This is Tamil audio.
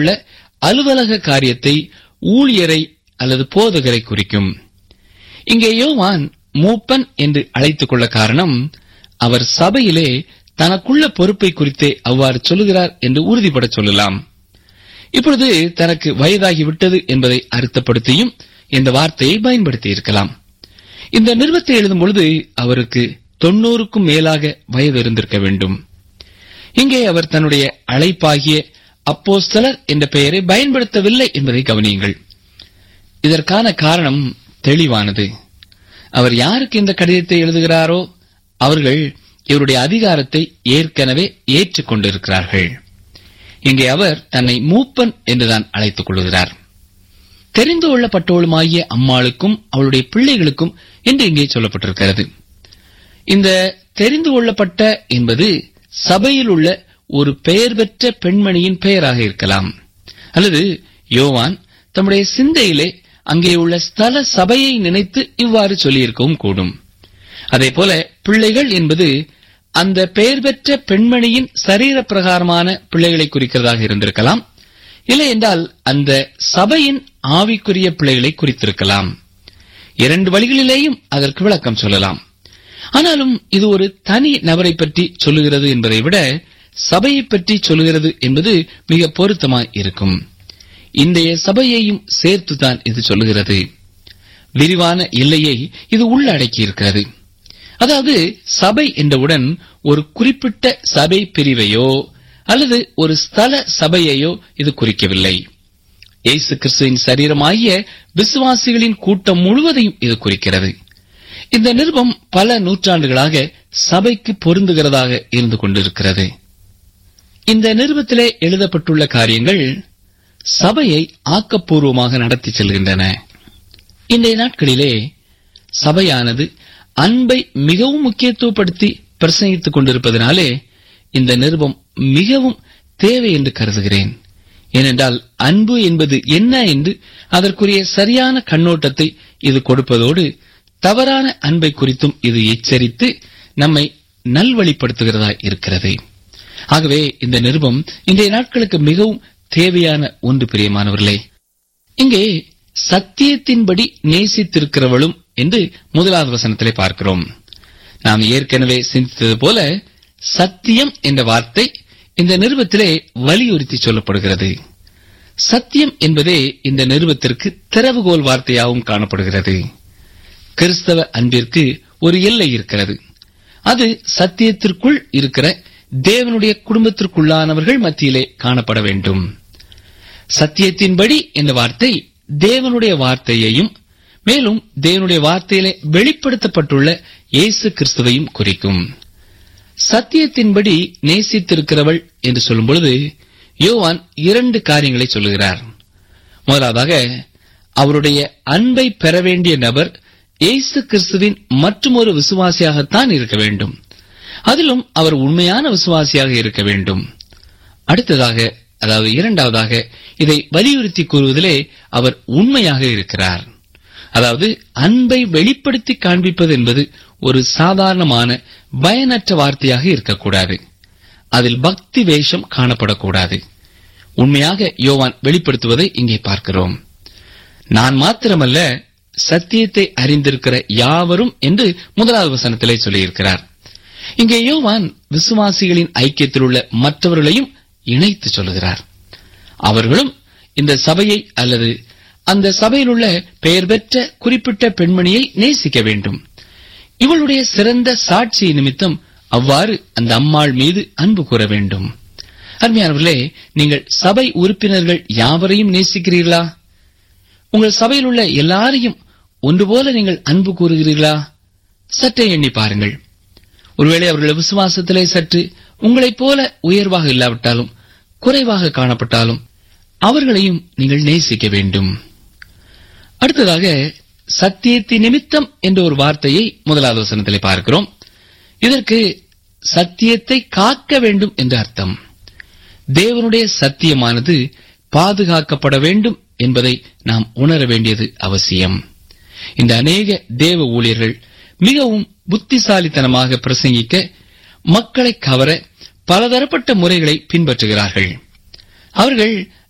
உள்ள அலுவலக காரியத்தை ஊழியரை அல்லது போதகரை குறிக்கும் இங்கே யோவான் மூப்பன் என்று அழைத்துக் கொள்ள காரணம் அவர் சபையிலே தனக்குள்ள பொறுப்பை குறித்தே அவ்வாறு சொல்லுகிறார் என்று உறுதிபட சொல்லலாம் இப்பொழுது தனக்கு வயதாகிவிட்டது என்பதை அர்த்தப்படுத்தியும் இந்த வார்த்தையை பயன்படுத்தி இருக்கலாம் இந்த நிறுவத்தை எழுதும் பொழுது அவருக்கு தொண்ணூறுக்கும் மேலாக வயது இருந்திருக்க வேண்டும் இங்கே அவர் தன்னுடைய அழைப்பாகிய அப்போஸ்தலர் என்ற பெயரை பயன்படுத்தவில்லை என்பதை கவனியுங்கள் இதற்கான காரணம் தெளிவானது அவர் யாருக்கு இந்த கடிதத்தை எழுதுகிறாரோ அவர்கள் இவருடைய அதிகாரத்தை ஏற்கனவே ஏற்றுக் கொண்டிருக்கிறார்கள் இங்கே அவர் தன்னை மூப்பன் என்றுதான் அழைத்துக் கொள்கிறார் தெரிந்து கொள்ளப்பட்டவளுமாகிய அம்மாளுக்கும் அவளுடைய பிள்ளைகளுக்கும் என்று இங்கே சொல்லப்பட்டிருக்கிறது இந்த தெரிந்து கொள்ளப்பட்ட என்பது சபையில் உள்ள ஒரு பெயர் பெற்ற பெண்மணியின் பெயராக இருக்கலாம் அல்லது யோவான் தம்முடைய சிந்தையிலே அங்கே உள்ள ஸ்தல சபையை நினைத்து இவ்வாறு சொல்லியிருக்கவும் கூடும் அதேபோல பிள்ளைகள் என்பது அந்த பெயர் பெற்ற பெண்மணியின் சரீர பிரகாரமான பிள்ளைகளை குறிக்கிறதாக இருந்திருக்கலாம் இல்லை என்றால் அந்த சபையின் ஆவிக்குரிய பிள்ளைகளை குறித்திருக்கலாம் இரண்டு வழிகளிலேயும் அதற்கு விளக்கம் சொல்லலாம் ஆனாலும் இது ஒரு தனி நபரை பற்றி சொல்லுகிறது என்பதை விட சபையை பற்றி சொல்லுகிறது என்பது மிக பொருத்தமாய் இருக்கும் இன்றைய சபையையும் சேர்த்துதான் இது சொல்லுகிறது விரிவான எல்லையை இது உள்ளடக்கி இருக்கிறது அதாவது சபை என்றவுடன் ஒரு குறிப்பிட்ட சபை பிரிவையோ அல்லது ஒரு ஸ்தல சபையையோ இது குறிக்கவில்லை இயேசு கிறிஸ்துவின் சரீரமாகிய விசுவாசிகளின் கூட்டம் முழுவதையும் இது குறிக்கிறது இந்த நிருபம் பல நூற்றாண்டுகளாக சபைக்கு பொருந்துகிறதாக இருந்து கொண்டிருக்கிறது இந்த நிருபத்திலே எழுதப்பட்டுள்ள காரியங்கள் சபையை ஆக்கப்பூர்வமாக நடத்தி செல்கின்றன இன்றைய நாட்களிலே சபையானது அன்பை மிகவும் முக்கியத்துவப்படுத்தி பிரசங்கித்துக் கொண்டிருப்பதனாலே இந்த நிருபம் மிகவும் தேவை என்று கருதுகிறேன் ஏனென்றால் அன்பு என்பது என்ன என்று அதற்குரிய சரியான கண்ணோட்டத்தை இது கொடுப்பதோடு தவறான அன்பை குறித்தும் இது எச்சரித்து நம்மை நல்வழிப்படுத்துகிறதா இருக்கிறது ஆகவே இந்த நிருபம் இன்றைய நாட்களுக்கு மிகவும் தேவையான ஒன்று பிரியமானவர்களே இங்கே சத்தியத்தின்படி நேசித்திருக்கிறவளும் என்று முதலாவது வசனத்திலே பார்க்கிறோம் நாம் ஏற்கனவே சிந்தித்தது போல சத்தியம் என்ற வார்த்தை இந்த நிருபத்திலே வலியுறுத்தி சொல்லப்படுகிறது சத்தியம் என்பதே இந்த நிருபத்திற்கு திறவுகோல் வார்த்தையாகவும் காணப்படுகிறது கிறிஸ்தவ அன்பிற்கு ஒரு எல்லை இருக்கிறது அது சத்தியத்திற்குள் இருக்கிற தேவனுடைய குடும்பத்திற்குள்ளானவர்கள் மத்தியிலே காணப்பட வேண்டும் சத்தியத்தின்படி என்ற வார்த்தை தேவனுடைய வார்த்தையையும் மேலும் தேவனுடைய வார்த்தையிலே வெளிப்படுத்தப்பட்டுள்ள இயேசு கிறிஸ்துவையும் குறிக்கும் சத்தியத்தின்படி நேசித்திருக்கிறவள் என்று சொல்லும் பொழுது யோவான் இரண்டு காரியங்களை சொல்லுகிறார் முதலாவதாக அவருடைய அன்பை பெற வேண்டிய நபர் இயேசு கிறிஸ்துவின் மற்றொரு விசுவாசியாகத்தான் இருக்க வேண்டும் அதிலும் அவர் உண்மையான விசுவாசியாக இருக்க வேண்டும் அடுத்ததாக அதாவது இரண்டாவதாக இதை வலியுறுத்தி கூறுவதிலே அவர் உண்மையாக இருக்கிறார் அதாவது அன்பை வெளிப்படுத்தி காண்பிப்பது என்பது ஒரு சாதாரணமான பயனற்ற வார்த்தையாக இருக்கக்கூடாது அதில் பக்தி வேஷம் காணப்படக்கூடாது உண்மையாக யோவான் வெளிப்படுத்துவதை இங்கே பார்க்கிறோம் நான் மாத்திரமல்ல சத்தியத்தை அறிந்திருக்கிற யாவரும் என்று முதலாவது வசனத்திலே சொல்லியிருக்கிறார் இங்கே யோவான் விசுவாசிகளின் ஐக்கியத்தில் உள்ள மற்றவர்களையும் இணைத்து சொல்லுகிறார் அவர்களும் இந்த சபையை அல்லது அந்த சபையில் உள்ள பெயர் பெற்ற குறிப்பிட்ட பெண்மணியை நேசிக்க வேண்டும் இவளுடைய சிறந்த சாட்சி நிமித்தம் அவ்வாறு அந்த அம்மாள் மீது அன்பு கூற வேண்டும் அருமையானவர்களே நீங்கள் சபை உறுப்பினர்கள் யாவரையும் நேசிக்கிறீர்களா உங்கள் சபையில் உள்ள எல்லாரையும் ஒன்று போல நீங்கள் அன்பு கூறுகிறீர்களா சற்றே எண்ணி பாருங்கள் ஒருவேளை அவர்கள் விசுவாசத்திலே சற்று உங்களைப் போல உயர்வாக இல்லாவிட்டாலும் குறைவாக காணப்பட்டாலும் அவர்களையும் நீங்கள் நேசிக்க வேண்டும் அடுத்ததாக சத்தியத்தி நிமித்தம் என்ற ஒரு வார்த்தையை முதலாவது வசனத்திலே பார்க்கிறோம் இதற்கு சத்தியத்தை காக்க வேண்டும் என்று அர்த்தம் தேவனுடைய சத்தியமானது பாதுகாக்கப்பட வேண்டும் என்பதை நாம் உணர வேண்டியது அவசியம் இந்த அநேக தேவ ஊழியர்கள் மிகவும் புத்திசாலித்தனமாக பிரசங்கிக்க மக்களை கவர பலதரப்பட்ட முறைகளை பின்பற்றுகிறார்கள் அவர்கள்